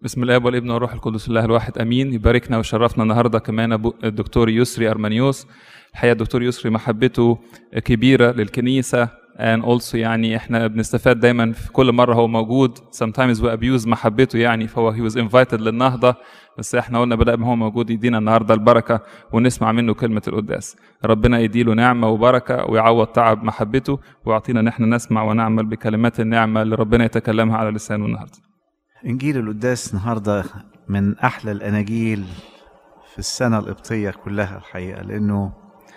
بسم الله والابن والروح القدس الله الواحد امين يباركنا ويشرفنا النهارده كمان أبو الدكتور يسري ارمانيوس الحقيقه الدكتور يسري محبته كبيره للكنيسه and also يعني احنا بنستفاد دايما في كل مره هو موجود sometimes we abuse محبته يعني فهو he was invited للنهضه بس احنا قلنا بدل ما هو موجود يدينا النهارده البركه ونسمع منه كلمه القداس ربنا يديله نعمه وبركه ويعوض تعب محبته ويعطينا ان احنا نسمع ونعمل بكلمات النعمه اللي ربنا يتكلمها على لسانه النهارده إنجيل القداس النهاردة من أحلى الأناجيل في السنة القبطية كلها الحقيقة لأنه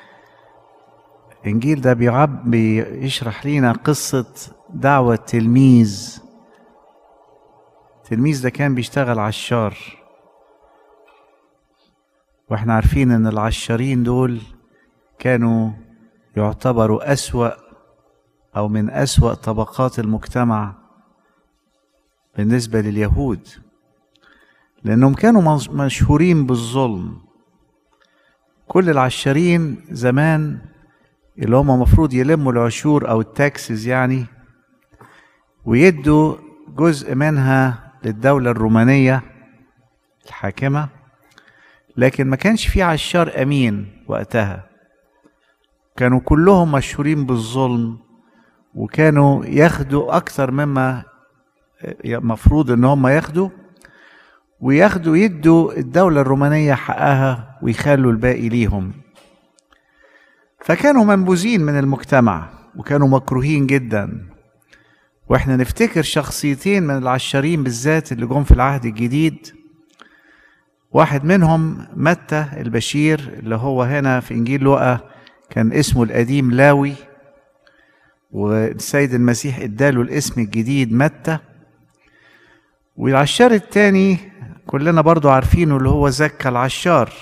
إنجيل ده بيعب بيشرح لنا قصة دعوة تلميذ تلميذ ده كان بيشتغل عشار واحنا عارفين ان العشارين دول كانوا يعتبروا أسوأ أو من أسوأ طبقات المجتمع بالنسبة لليهود لأنهم كانوا مشهورين بالظلم كل العشارين زمان اللي هم المفروض يلموا العشور أو التاكسز يعني ويدوا جزء منها للدولة الرومانية الحاكمة لكن ما كانش في عشار أمين وقتها كانوا كلهم مشهورين بالظلم وكانوا ياخدوا أكثر مما مفروض ان هم ياخدوا وياخدوا يدوا الدولة الرومانية حقها ويخلوا الباقي ليهم فكانوا منبوذين من المجتمع وكانوا مكروهين جدا واحنا نفتكر شخصيتين من العشارين بالذات اللي جم في العهد الجديد واحد منهم متى البشير اللي هو هنا في انجيل لوقا كان اسمه القديم لاوي والسيد المسيح اداله الاسم الجديد متى والعشار التاني كلنا برضو عارفينه اللي هو زكا العشار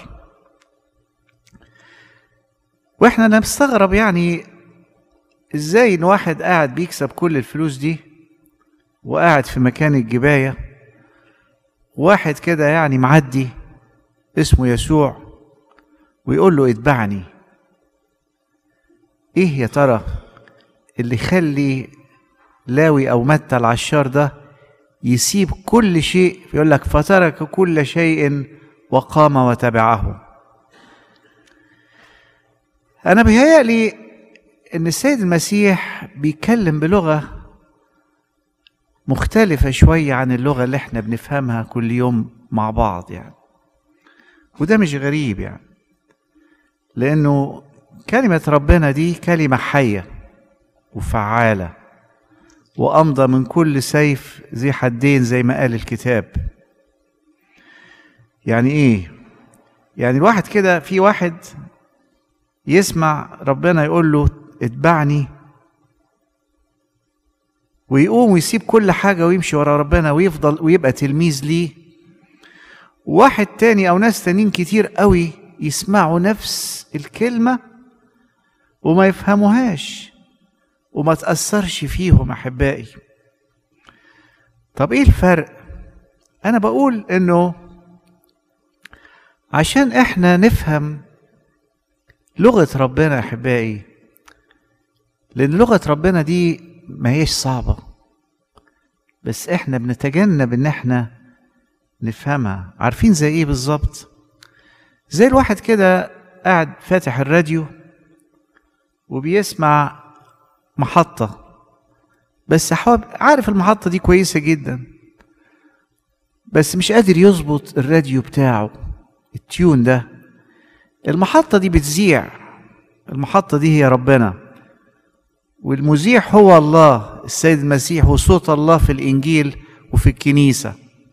واحنا نستغرب يعني ازاي ان واحد قاعد بيكسب كل الفلوس دي وقاعد في مكان الجباية واحد كده يعني معدي اسمه يسوع ويقول له اتبعني ايه يا ترى اللي يخلي لاوي او متى العشار ده يسيب كل شيء يقول لك فترك كل شيء وقام وتبعه انا بيهيألي ان السيد المسيح بيتكلم بلغه مختلفه شويه عن اللغه اللي احنا بنفهمها كل يوم مع بعض يعني وده مش غريب يعني لانه كلمه ربنا دي كلمه حيه وفعاله وأمضى من كل سيف ذي حدين زي ما قال الكتاب يعني إيه؟ يعني الواحد كده في واحد يسمع ربنا يقول له اتبعني ويقوم ويسيب كل حاجة ويمشي ورا ربنا ويفضل ويبقى تلميذ ليه واحد تاني أو ناس تانيين كتير قوي يسمعوا نفس الكلمة وما يفهموهاش وما تأثرش فيهم أحبائي طب إيه الفرق؟ أنا بقول إنه عشان إحنا نفهم لغة ربنا أحبائي لأن لغة ربنا دي ما هيش صعبة بس إحنا بنتجنب إن إحنا نفهمها عارفين زي إيه بالظبط؟ زي الواحد كده قاعد فاتح الراديو وبيسمع محطة بس عارف المحطة دي كويسة جدا بس مش قادر يظبط الراديو بتاعه التيون ده المحطة دي بتذيع المحطة دي هي ربنا والمذيع هو الله السيد المسيح وصوت الله في الإنجيل وفي الكنيسة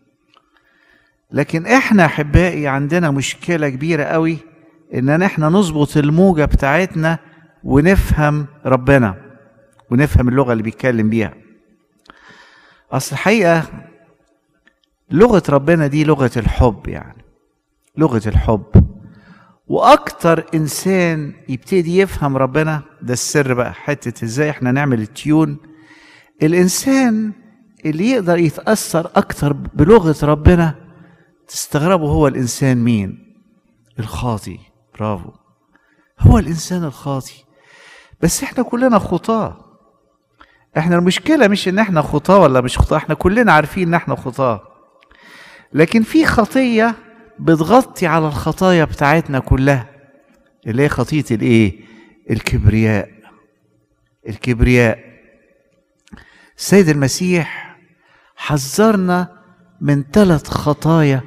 لكن احنا احبائي عندنا مشكلة كبيرة قوي ان احنا نظبط الموجة بتاعتنا ونفهم ربنا ونفهم اللغه اللي بيتكلم بيها اصل الحقيقه لغه ربنا دي لغه الحب يعني لغه الحب واكتر انسان يبتدي يفهم ربنا ده السر بقى حته ازاي احنا نعمل التيون الانسان اللي يقدر يتاثر اكتر بلغه ربنا تستغربوا هو الانسان مين الخاطي برافو هو الانسان الخاطي بس احنا كلنا خطاه احنا المشكلة مش ان احنا خطاة ولا مش خطاة احنا كلنا عارفين ان احنا خطاة لكن في خطيه بتغطي على الخطايا بتاعتنا كلها اللي هي خطيه الايه الكبرياء الكبرياء السيد المسيح حذرنا من ثلاث خطايا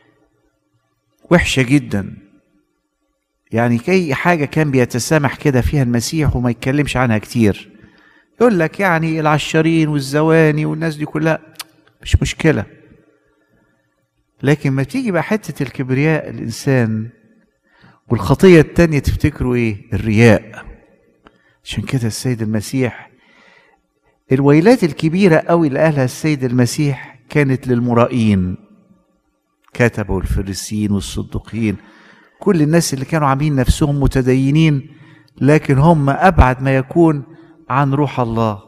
وحشه جدا يعني اي حاجه كان بيتسامح كده فيها المسيح وما يتكلمش عنها كتير يقول لك يعني العشارين والزواني والناس دي كلها مش مشكله لكن ما تيجي بقى حته الكبرياء الانسان والخطيه التانية تفتكروا ايه الرياء عشان كده السيد المسيح الويلات الكبيره قوي اللي قالها السيد المسيح كانت للمرائين كتبوا الفريسيين والصدقين كل الناس اللي كانوا عاملين نفسهم متدينين لكن هم ابعد ما يكون عن روح الله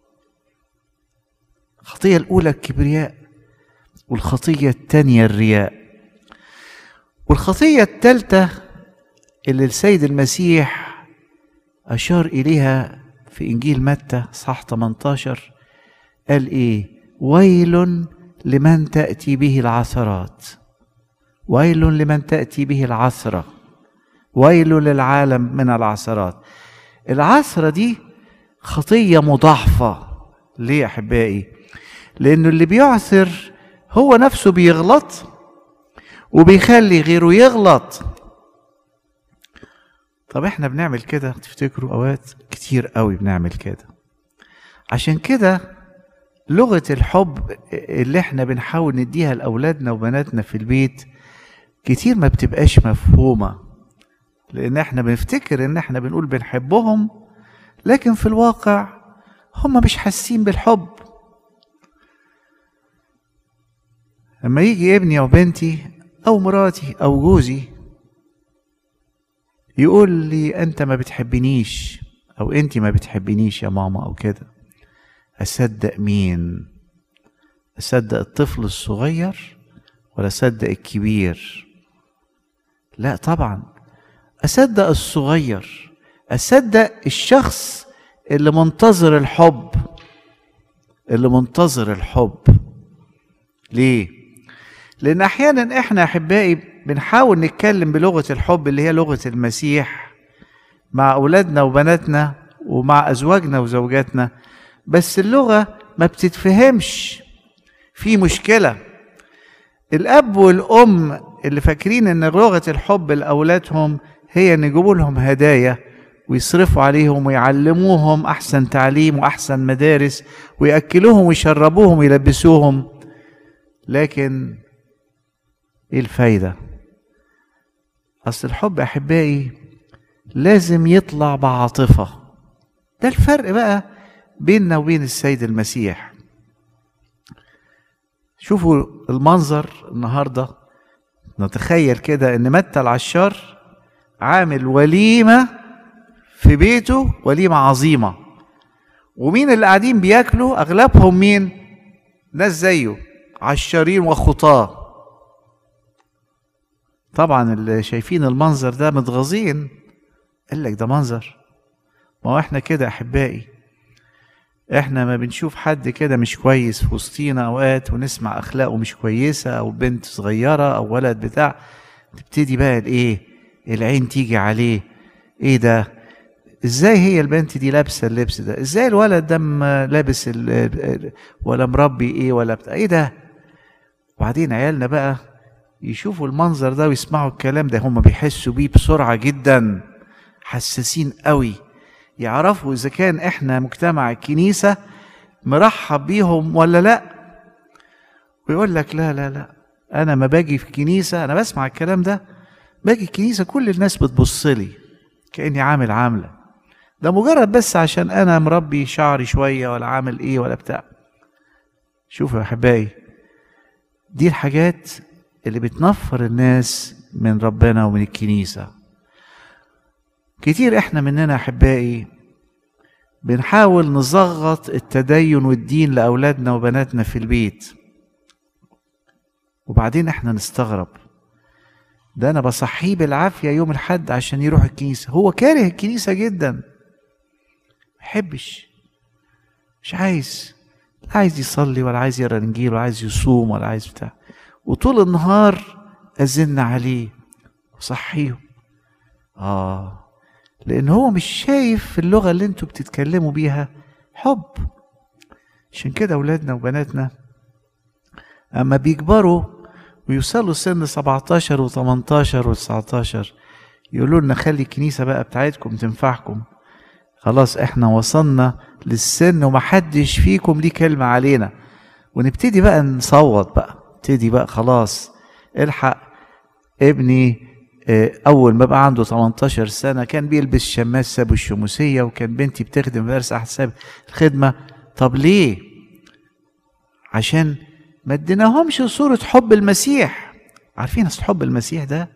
الخطيه الاولى الكبرياء والخطيه الثانيه الرياء والخطيه الثالثه اللي السيد المسيح اشار اليها في انجيل متى صح 18 قال ايه ويل لمن تاتي به العثرات ويل لمن تأتي به العثرة ويل للعالم من العثرات العثرة دي خطية مضاعفة ليه يا أحبائي لأنه اللي بيعثر هو نفسه بيغلط وبيخلي غيره يغلط طب احنا بنعمل كده تفتكروا اوقات كتير قوي بنعمل كده عشان كده لغة الحب اللي احنا بنحاول نديها لأولادنا وبناتنا في البيت كتير ما بتبقاش مفهومة لأن احنا بنفتكر إن احنا بنقول بنحبهم لكن في الواقع هم مش حاسين بالحب لما يجي ابني أو بنتي أو مراتي أو جوزي يقول لي أنت ما بتحبنيش أو أنت ما بتحبنيش يا ماما أو كده أصدق مين أصدق الطفل الصغير ولا أصدق الكبير لا طبعا أصدق الصغير أصدق الشخص اللي منتظر الحب اللي منتظر الحب ليه لأن أحيانا إحنا أحبائي بنحاول نتكلم بلغة الحب اللي هي لغة المسيح مع أولادنا وبناتنا ومع أزواجنا وزوجاتنا بس اللغة ما بتتفهمش في مشكلة الأب والأم اللي فاكرين إن لغة الحب لأولادهم هي إن يجيبوا لهم هدايا ويصرفوا عليهم ويعلموهم أحسن تعليم وأحسن مدارس ويأكلوهم ويشربوهم ويلبسوهم لكن إيه الفايدة؟ أصل الحب أحبائي لازم يطلع بعاطفة ده الفرق بقى بيننا وبين السيد المسيح شوفوا المنظر النهارده نتخيل كده ان متى العشار عامل وليمه في بيته وليمه عظيمه ومين اللي قاعدين بياكلوا اغلبهم مين ناس زيه عشارين وخطاه طبعا اللي شايفين المنظر ده متغاظين قال لك ده منظر ما هو احنا كده احبائي احنا ما بنشوف حد كده مش كويس في وسطينا اوقات ونسمع اخلاقه مش كويسه او بنت صغيره او ولد بتاع تبتدي بقى الايه العين تيجي عليه ايه ده ازاي هي البنت دي لابسه اللبس ده ازاي الولد ده لابس ولا مربي ايه ولا بتاع ايه ده وبعدين عيالنا بقى يشوفوا المنظر ده ويسمعوا الكلام ده هم بيحسوا بيه بسرعه جدا حساسين قوي يعرفوا اذا كان احنا مجتمع الكنيسه مرحب بيهم ولا لا ويقول لك لا لا لا انا ما باجي في الكنيسه انا بسمع الكلام ده باجي الكنيسه كل الناس بتبص لي كاني عامل عامله ده مجرد بس عشان انا مربي شعري شويه ولا عامل ايه ولا بتاع شوفوا يا احبائي دي الحاجات اللي بتنفر الناس من ربنا ومن الكنيسه كتير احنا مننا احبائي بنحاول نزغط التدين والدين لاولادنا وبناتنا في البيت وبعدين احنا نستغرب ده انا بصحيه بالعافيه يوم الحد عشان يروح الكنيسه هو كاره الكنيسه جدا محبش مش عايز لا عايز يصلي ولا عايز يقرا الانجيل ولا عايز يصوم ولا عايز بتاع وطول النهار أزن عليه وصحيه آه لأن هو مش شايف في اللغة اللي انتوا بتتكلموا بيها حب عشان كده أولادنا وبناتنا أما بيكبروا ويوصلوا سن 17 و18 و19 يقولوا لنا خلي الكنيسة بقى بتاعتكم تنفعكم خلاص احنا وصلنا للسن ومحدش فيكم ليه كلمة علينا ونبتدي بقى نصوت بقى نبتدي بقى خلاص الحق ابني اول ما بقى عنده 18 سنه كان بيلبس شماس ساب الشموسيه وكان بنتي بتخدم مدارس احساب الخدمه طب ليه عشان ما اديناهمش صوره حب المسيح عارفين اصل حب المسيح ده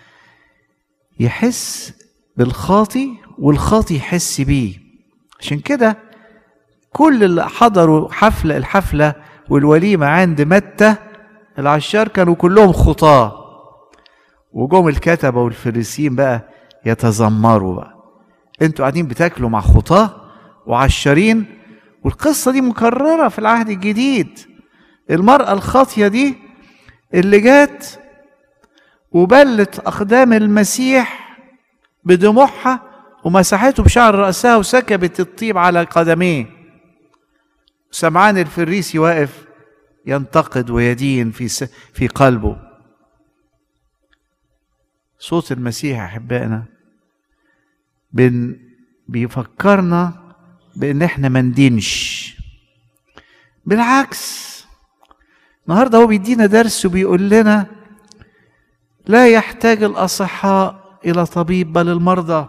يحس بالخاطي والخاطي يحس بيه عشان كده كل اللي حضروا حفله الحفله والوليمه عند متى العشار كانوا كلهم خطاه وجم الكتبة والفريسيين بقى يتذمروا بقى انتوا قاعدين بتاكلوا مع خطاة وعشرين والقصة دي مكررة في العهد الجديد المرأة الخاطية دي اللي جات وبلت أقدام المسيح بدموعها ومسحته بشعر رأسها وسكبت الطيب على قدميه سمعان الفريسي واقف ينتقد ويدين في في قلبه صوت المسيح احبائنا بن بيفكرنا بان احنا ما ندينش بالعكس النهارده هو بيدينا درس وبيقول لنا لا يحتاج الاصحاء الى طبيب بل المرضى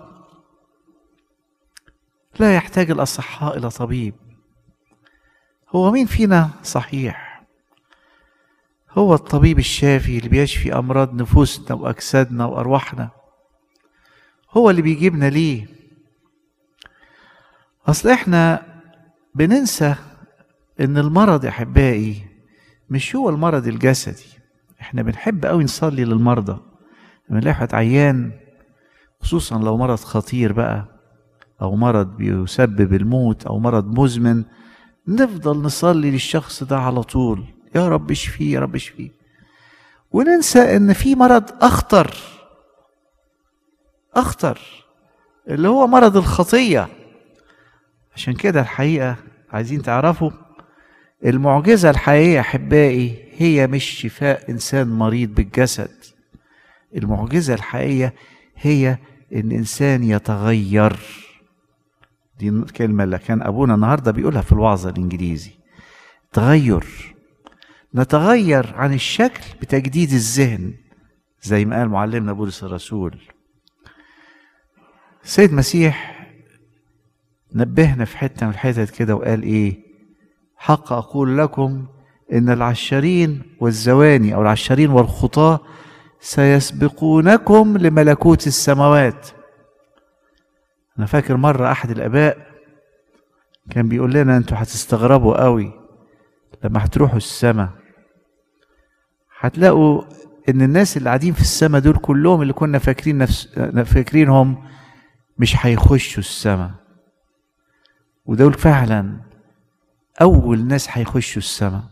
لا يحتاج الاصحاء الى طبيب هو مين فينا صحيح هو الطبيب الشافي اللي بيشفي امراض نفوسنا واجسادنا وارواحنا هو اللي بيجيبنا ليه اصل احنا بننسى ان المرض يا احبائي مش هو المرض الجسدي احنا بنحب قوي نصلي للمرضى لما نلاقي واحد عيان خصوصا لو مرض خطير بقى او مرض بيسبب الموت او مرض مزمن نفضل نصلي للشخص ده على طول يا رب اشفيه يا رب اشفيه وننسى ان في مرض اخطر اخطر اللي هو مرض الخطيه عشان كده الحقيقه عايزين تعرفوا المعجزه الحقيقيه احبائي هي مش شفاء انسان مريض بالجسد المعجزه الحقيقيه هي ان انسان يتغير دي الكلمه اللي كان ابونا النهارده بيقولها في الوعظه الانجليزي تغير نتغير عن الشكل بتجديد الذهن زي ما قال معلمنا بولس الرسول السيد مسيح نبهنا في حته من الحتت كده وقال ايه حق اقول لكم ان العشارين والزواني او العشارين والخطاه سيسبقونكم لملكوت السماوات انا فاكر مره احد الاباء كان بيقول لنا انتوا هتستغربوا قوي لما هتروحوا السماء هتلاقوا ان الناس اللي قاعدين في السماء دول كلهم اللي كنا فاكرين نفس فاكرينهم مش هيخشوا السماء ودول فعلا اول ناس هيخشوا السماء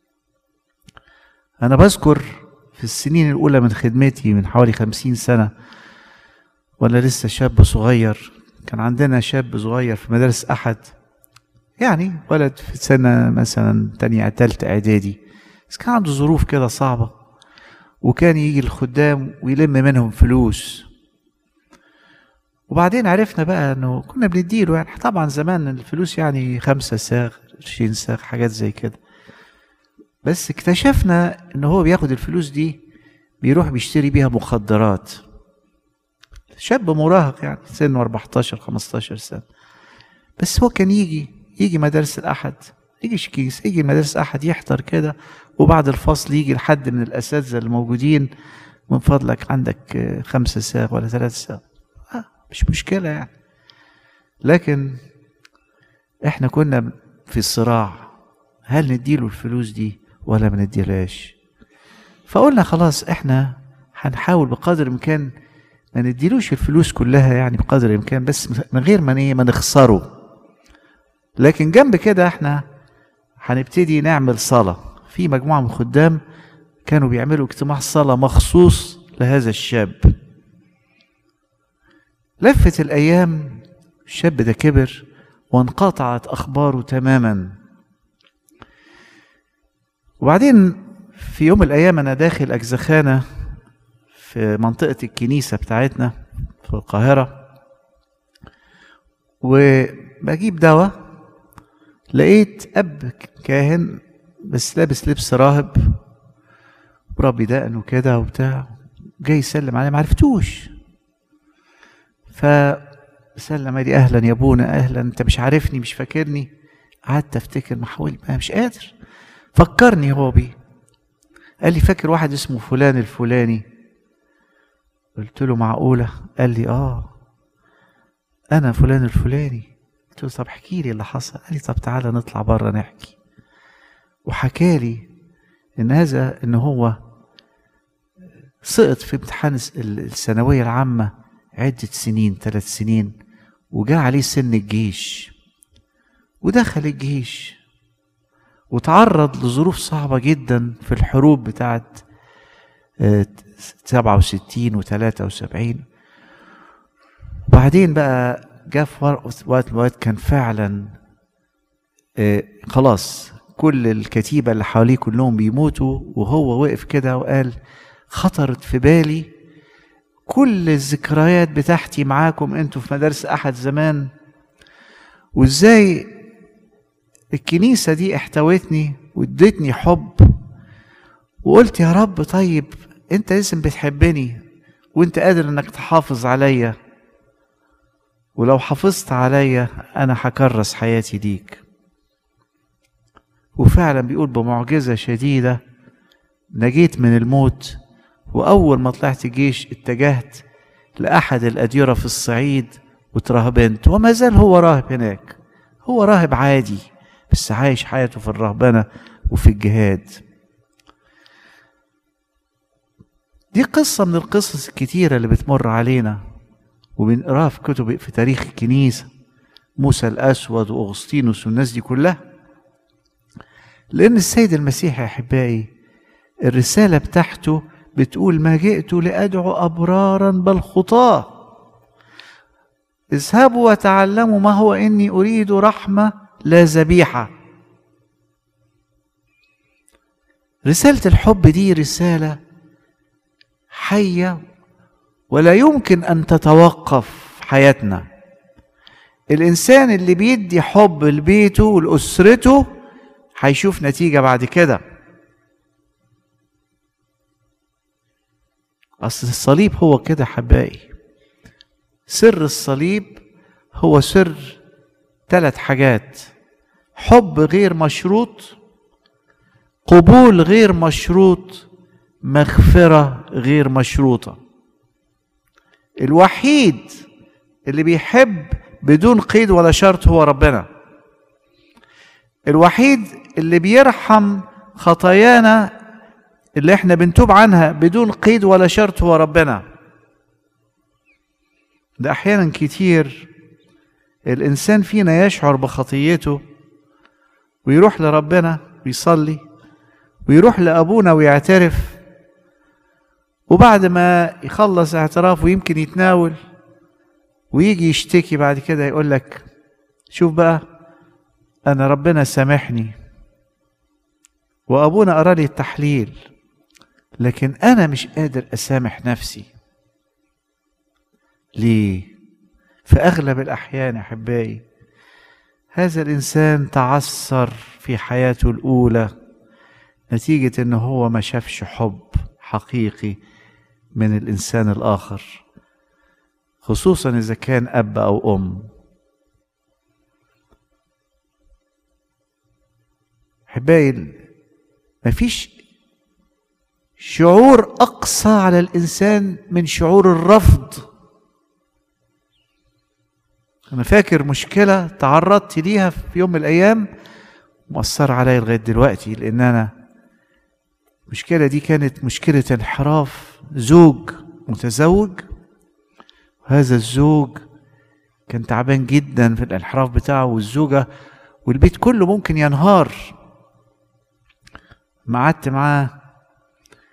انا بذكر في السنين الاولى من خدمتي من حوالي خمسين سنه وانا لسه شاب صغير كان عندنا شاب صغير في مدارس احد يعني ولد في سنة مثلا تانية تالتة إعدادي بس كان عنده ظروف كده صعبة وكان يجي الخدام ويلم منهم فلوس وبعدين عرفنا بقى انه كنا بنديله يعني طبعا زمان الفلوس يعني خمسة ساغ عشرين ساغ حاجات زي كده بس اكتشفنا ان هو بياخد الفلوس دي بيروح بيشتري بيها مخدرات شاب مراهق يعني سنه 14 15 سنة بس هو كان يجي يجي مدارس الأحد يجي شكيس يجي مدارس أحد يحضر كده وبعد الفصل يجي لحد من الأساتذة الموجودين من فضلك عندك خمسة ساغ ولا ثلاثة ساغ آه مش مشكلة يعني لكن احنا كنا في الصراع هل نديله الفلوس دي ولا ما نديلهاش فقلنا خلاص احنا هنحاول بقدر الامكان ما نديلوش الفلوس كلها يعني بقدر الامكان بس من غير ما ايه ما نخسره لكن جنب كده احنا هنبتدي نعمل صلاة في مجموعة من الخدام كانوا بيعملوا اجتماع صلاة مخصوص لهذا الشاب لفت الأيام الشاب ده كبر وانقطعت أخباره تماما وبعدين في يوم من الأيام أنا داخل أجزخانة في منطقة الكنيسة بتاعتنا في القاهرة وبجيب دواء لقيت أب كاهن بس لابس لبس راهب وربي دقنه كده وبتاع جاي يسلم عليه معرفتوش فسلم علي اهلا يا ابونا اهلا انت مش عارفني مش فاكرني قعدت افتكر محاول ما مش قادر فكرني هو بيه قال لي فاكر واحد اسمه فلان الفلاني قلت له معقولة قال لي اه انا فلان الفلاني قلت له طب احكي لي اللي حصل قال لي طب تعالى نطلع بره نحكي وحكى لي ان هذا ان هو سقط في امتحان الثانوية العامة عدة سنين ثلاث سنين وجاء عليه سن الجيش ودخل الجيش وتعرض لظروف صعبة جدا في الحروب بتاعت سبعة وستين وثلاثة وسبعين وبعدين بقى جاء في وقت الوقت كان فعلا خلاص كل الكتيبة اللي حواليه كلهم بيموتوا وهو وقف كده وقال خطرت في بالي كل الذكريات بتاعتي معاكم انتوا في مدارس احد زمان وازاي الكنيسة دي احتوتني وادتني حب وقلت يا رب طيب انت لازم بتحبني وانت قادر انك تحافظ عليا ولو حافظت عليا انا هكرس حياتي ليك وفعلا بيقول بمعجزة شديدة نجيت من الموت وأول ما طلعت الجيش اتجهت لأحد الأديرة في الصعيد وترهبنت وما زال هو راهب هناك هو راهب عادي بس عايش حياته في الرهبنة وفي الجهاد دي قصة من القصص الكتيرة اللي بتمر علينا وبنقراها في كتب في تاريخ الكنيسة موسى الأسود وأغسطينوس والناس دي كلها لأن السيد المسيح يا أحبائي الرسالة بتاعته بتقول ما جئت لأدعو أبرارا بل خطاة اذهبوا وتعلموا ما هو إني أريد رحمة لا ذبيحة رسالة الحب دي رسالة حية ولا يمكن أن تتوقف حياتنا الإنسان اللي بيدي حب لبيته ولأسرته هيشوف نتيجة بعد كده أصل الصليب هو كده حبائي سر الصليب هو سر ثلاث حاجات حب غير مشروط قبول غير مشروط مغفرة غير مشروطة الوحيد اللي بيحب بدون قيد ولا شرط هو ربنا الوحيد اللي بيرحم خطايانا اللي احنا بنتوب عنها بدون قيد ولا شرط هو ربنا ده احيانا كتير الانسان فينا يشعر بخطيته ويروح لربنا ويصلي ويروح لابونا ويعترف وبعد ما يخلص اعتراف ويمكن يتناول ويجي يشتكي بعد كده يقول لك شوف بقى انا ربنا سامحني وابونا قرا لي التحليل لكن انا مش قادر اسامح نفسي ليه في اغلب الاحيان احبائي هذا الانسان تعثر في حياته الاولى نتيجه ان هو ما شافش حب حقيقي من الانسان الاخر خصوصا اذا كان اب او ام احبائي مفيش شعور اقسى على الانسان من شعور الرفض انا فاكر مشكله تعرضت ليها في يوم من الايام مؤثرة عليا لغايه دلوقتي لان انا المشكله دي كانت مشكله انحراف زوج متزوج وهذا الزوج كان تعبان جدا في الانحراف بتاعه والزوجه والبيت كله ممكن ينهار ما قعدت معاه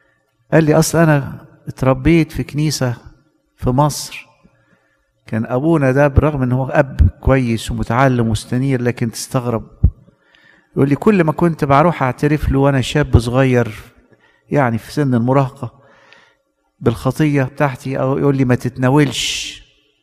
قال لي اصل انا اتربيت في كنيسه في مصر كان ابونا ده برغم ان هو اب كويس ومتعلم ومستنير لكن تستغرب يقول لي كل ما كنت بروح اعترف له وانا شاب صغير يعني في سن المراهقه بالخطيه بتاعتي او يقول لي ما تتناولش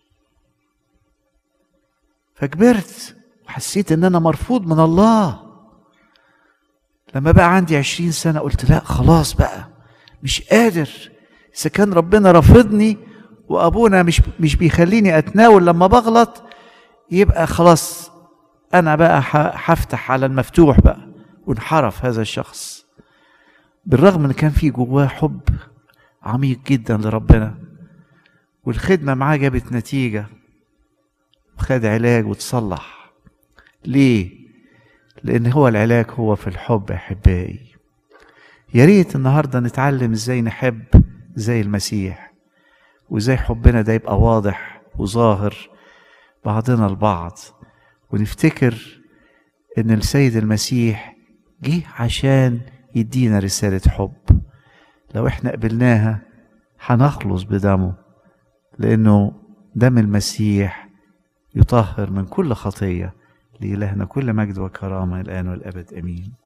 فكبرت وحسيت ان انا مرفوض من الله لما بقى عندي عشرين سنة قلت لا خلاص بقى مش قادر إذا كان ربنا رافضني وأبونا مش مش بيخليني أتناول لما بغلط يبقى خلاص أنا بقى هفتح على المفتوح بقى وانحرف هذا الشخص بالرغم ان كان في جواه حب عميق جدا لربنا والخدمة معاه جابت نتيجة وخد علاج وتصلح ليه؟ لأن هو العلاج هو في الحب أحبائي يا ريت النهاردة نتعلم ازاي نحب زي المسيح وازاي حبنا ده يبقى واضح وظاهر بعضنا البعض ونفتكر ان السيد المسيح جه عشان يدينا رسالة حب لو احنا قبلناها هنخلص بدمه لانه دم المسيح يطهر من كل خطيه لإلهنا كل مجد وكرامه الان والابد امين